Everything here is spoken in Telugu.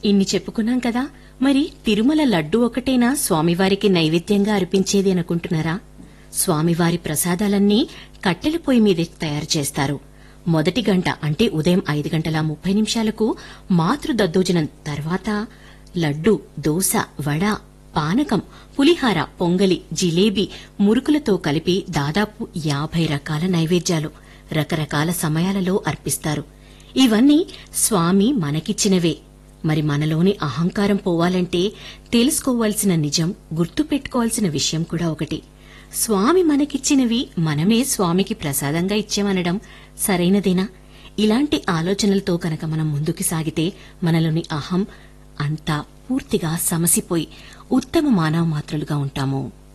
ఇన్ని చెప్పుకున్నాం కదా మరి తిరుమల లడ్డు ఒకటేనా స్వామివారికి నైవేద్యంగా అర్పించేది అనుకుంటున్నారా స్వామివారి ప్రసాదాలన్నీ కట్టెల పొయ్యి మీదే తయారు చేస్తారు మొదటి గంట అంటే ఉదయం ఐదు గంటల ముప్పై నిమిషాలకు మాతృ దద్దోజనం తర్వాత లడ్డు దోశ వడ పానకం పులిహార పొంగలి జిలేబీ మురుకులతో కలిపి దాదాపు యాభై రకాల నైవేద్యాలు రకరకాల సమయాలలో అర్పిస్తారు ఇవన్నీ స్వామి మనకిచ్చినవే మరి మనలోని అహంకారం పోవాలంటే తెలుసుకోవాల్సిన నిజం గుర్తుపెట్టుకోవాల్సిన విషయం కూడా ఒకటి స్వామి మనకిచ్చినవి మనమే స్వామికి ప్రసాదంగా ఇచ్చామనడం సరైనదేనా ఇలాంటి ఆలోచనలతో కనుక మనం ముందుకు సాగితే మనలోని అహం అంతా పూర్తిగా సమసిపోయి ఉత్తమ మానవ మాత్రులుగా ఉంటాము